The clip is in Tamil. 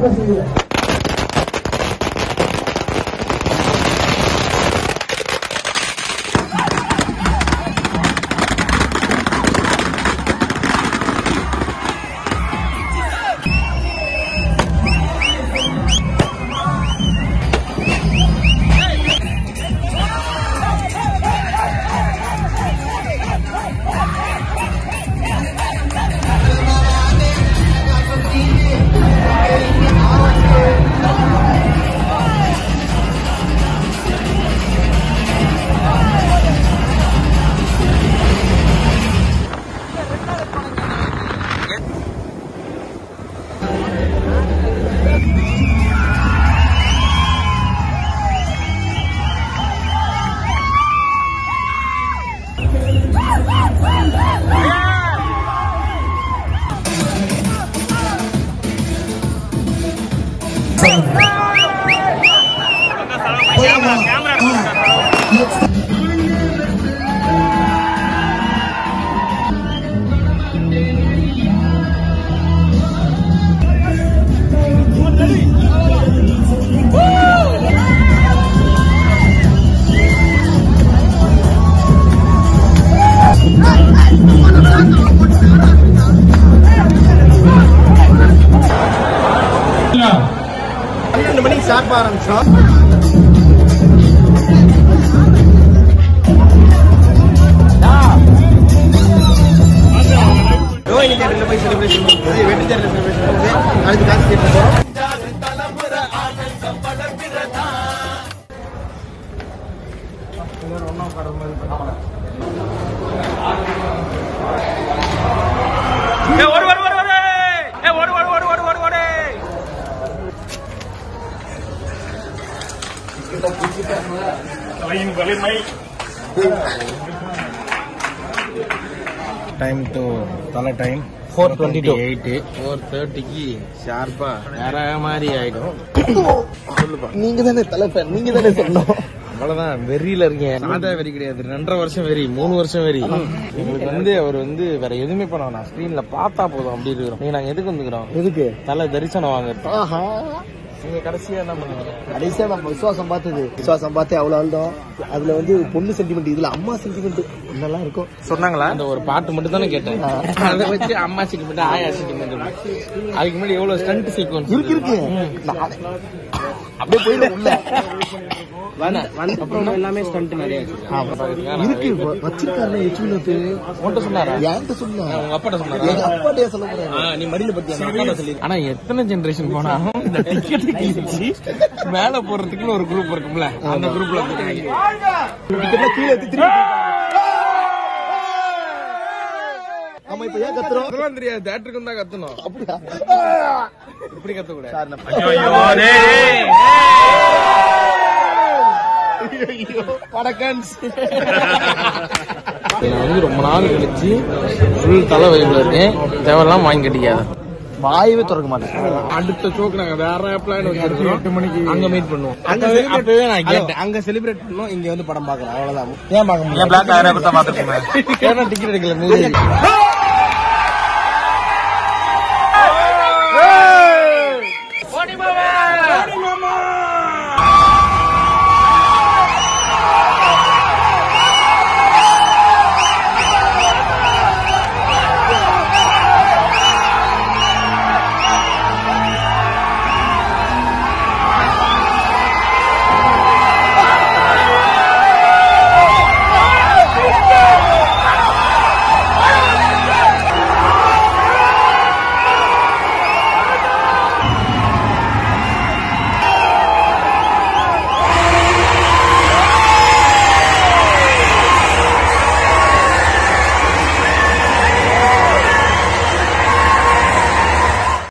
பன்னெண்டு மணிக்கு ஸ்டார்ட் ஆரம்பிச்சோம் ரோஹினி தேட்டரில் போய் செலிப்ரேஷன் பண்ணுறது வெற்றி தேட்டரில் செலிப்ரேஷன் பண்ணுறது அடுத்து காசு தேட்டர் போகிறோம் ஓடு ஓடு ஓடு ஓடு ஏ ஓடு ஓடு ஓடு ஓடு ஓடு ஓடு Valimai time to Thala time four twenty two eight four தேர்ட்டிக்கு ஷார்ப்பா வேற மாதிரி ஆயிடும் சொல்லுப்பா நீங்க தானே தலை நீங்க தானே சொல்லணும் அவ்வளவுதான் வெறியில இருக்கேன் சாதா வெறி கிடையாது ரெண்டரை வருஷம் வெறி மூணு வருஷம் வெறி எங்களுக்கு வந்து அவர் வந்து வேற எதுவுமே பண்ண வேணாம் ஸ்கிரீன்ல பார்த்தா போதும் அப்படி இருக்கிறோம் நீங்க நாங்க எதுக்கு வந்துக்கிறோம் எதுக்கு தலை தரிசனம் வாங்க ஆஹா நீங்க கடைசியா என்ன பண்ணுங்க கடைசியா நம்ம விசுவாசம் பார்த்தது விசுவாசம் பார்த்து அவ்வளவு அழுதோம் அதுல வந்து பொண்ணு சென்டிமெண்ட் இதுல அம்மா சென்டிமெண்ட் இதெல்லாம் இருக்கும் சொன்னாங்களா அந்த ஒரு பாட்டு மட்டும் தானே கேட்டேன் அதை வச்சு அம்மா சென்டிமெண்ட் ஆயா சென்டிமெண்ட் அதுக்கு முன்னாடி எவ்வளவு ஸ்டண்ட் சீக்வன்ஸ் இருக்கு இருக்கு நானே- அப்படியே போயிட உள்ள அப்புறம் எல்லாமே ஸ்டண்ட் நிறைய இருக்கு வச்சிருக்காரு எச்சுனத்து உன்கிட்ட சொன்னாரா ஏன்ட்ட சொன்னா உங்க அப்பாட்ட சொன்னாரா எங்க அப்பாட்டே சொல்ல போறேன் ஆ, நீ மடியில பத்தி அந்த அக்காட்ட சொல்லி ஆனா எத்தனை ஜெனரேஷன் போனாலும் இந்த டிக்கெட் கிழிச்சு மேல போறதுக்குன்னு ஒரு குரூப் இருக்கும்ல அந்த குரூப்ல வந்துட்டாங்க டிக்கெட்லாம் கீழே எடுத்து திருப்பி ஆமா இப்ப ஏன் கத்துறோம் அதெல்லாம் தெரியாது தேட்டருக்கு தான் கத்தணும் அப்படியா இப்படி கத்த கூடாது சார் நம்ம நான் வந்து ரொம்ப நாள் கழிச்சு ஃபுல் தலை வயிறுல இருக்கேன் தேவையெல்லாம் வாங்கி கட்டிக்காத வாயவே திறக்க மாட்டேன் அடுத்த ஷோக்கு நாங்க வேற பிளான் வச்சிருக்கோம் எட்டு மணிக்கு அங்க மீட் பண்ணுவோம் அப்பவே அப்பவே நான் கேட்டேன் அங்க செலிப்ரேட் பண்ணோம் இங்க வந்து படம் பார்க்கலாம் அவ்வளவுதான் ஏன் பார்க்க முடியும் ஏன்னா டிக்கெட் எடுக்கல மூவி